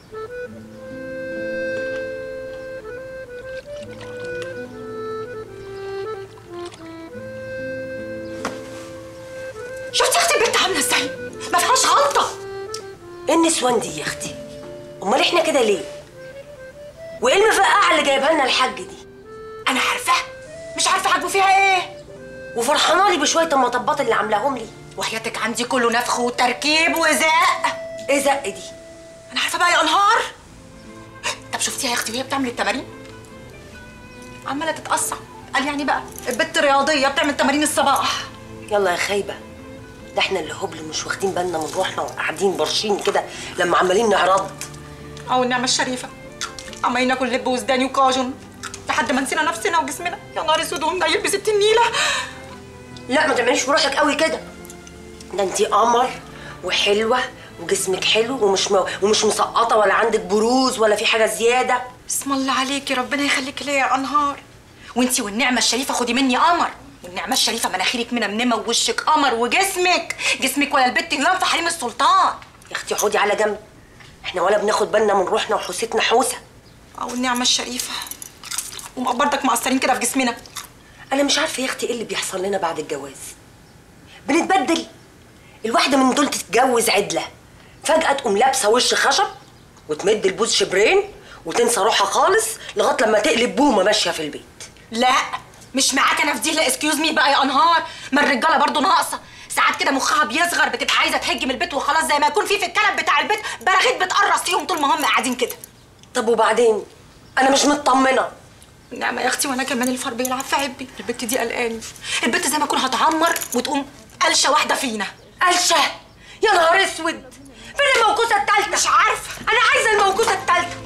شفتي يا اختي البنت عامله ازاي ما فيهاش غلطه ايه النسوان دي يا اختي امال احنا كده ليه وايه المفقعه اللي جايبها لنا الحاج دي انا عارفاها مش عارفه عاجبه فيها ايه وفرحانه لي بشويه المطبات اللي عاملاهم لي وحياتك عندي كله نفخ وتركيب وزق ايه زق دي انا عارفه بقى يا انهار طب شفتيها يا اختي وهي بتعمل التمارين عماله تتقصع قال يعني بقى البت رياضيه بتعمل تمارين الصباح يلا يا خايبه ده احنا اللي هبل مش واخدين بالنا من روحنا وقاعدين برشين كده لما عمالين نعرض او النعمه الشريفه عمالين ناكل لب وزداني وكاجون لحد ما نسينا نفسنا وجسمنا يا نهار اسود ومنا يلبس النيله لا ما تعمليش في روحك قوي كده ده انتي قمر وحلوه وجسمك حلو ومش م... ومش مسقطه ولا عندك بروز ولا في حاجه زياده بسم الله عليكي ربنا يخليك ليا يا انهار وانتي والنعمه الشريفه خدي مني قمر والنعمه الشريفه مناخيرك منمنمه ووشك قمر وجسمك جسمك ولا البت ينام في حريم السلطان يا اختي حودي على جنب احنا ولا بناخد بالنا من روحنا وحوستنا حوسه او النعمه الشريفه ومقبرتك مقصرين كده في جسمنا انا مش عارفه يا اختي ايه اللي بيحصل لنا بعد الجواز بنتبدل الواحده من دول تتجوز عدله فجاه تقوم لابسه وش خشب وتمد البوز شبرين وتنسى روحها خالص لغايه لما تقلب بومه ماشيه في البيت لا مش معاك انا في دي لا اسكيوز مي بقى يا انهار ما الرجاله برضو ناقصه ساعات كده مخها بيصغر بتبقى عايزه تهجم البيت وخلاص زي ما يكون في في الكنب بتاع البيت براغيث بتقرص فيهم طول ما هم قاعدين كده طب وبعدين انا مش مطمنه نعمة يا اختي وانا كمان الفار بيلعب في عبي البت دي قلقاني البت زي ما اكون هتعمر وتقوم قلشه واحده فينا قلشه يا نهار اسود فين الموكوسه التالتة مش عارفه انا عايزه الموكوسه التالتة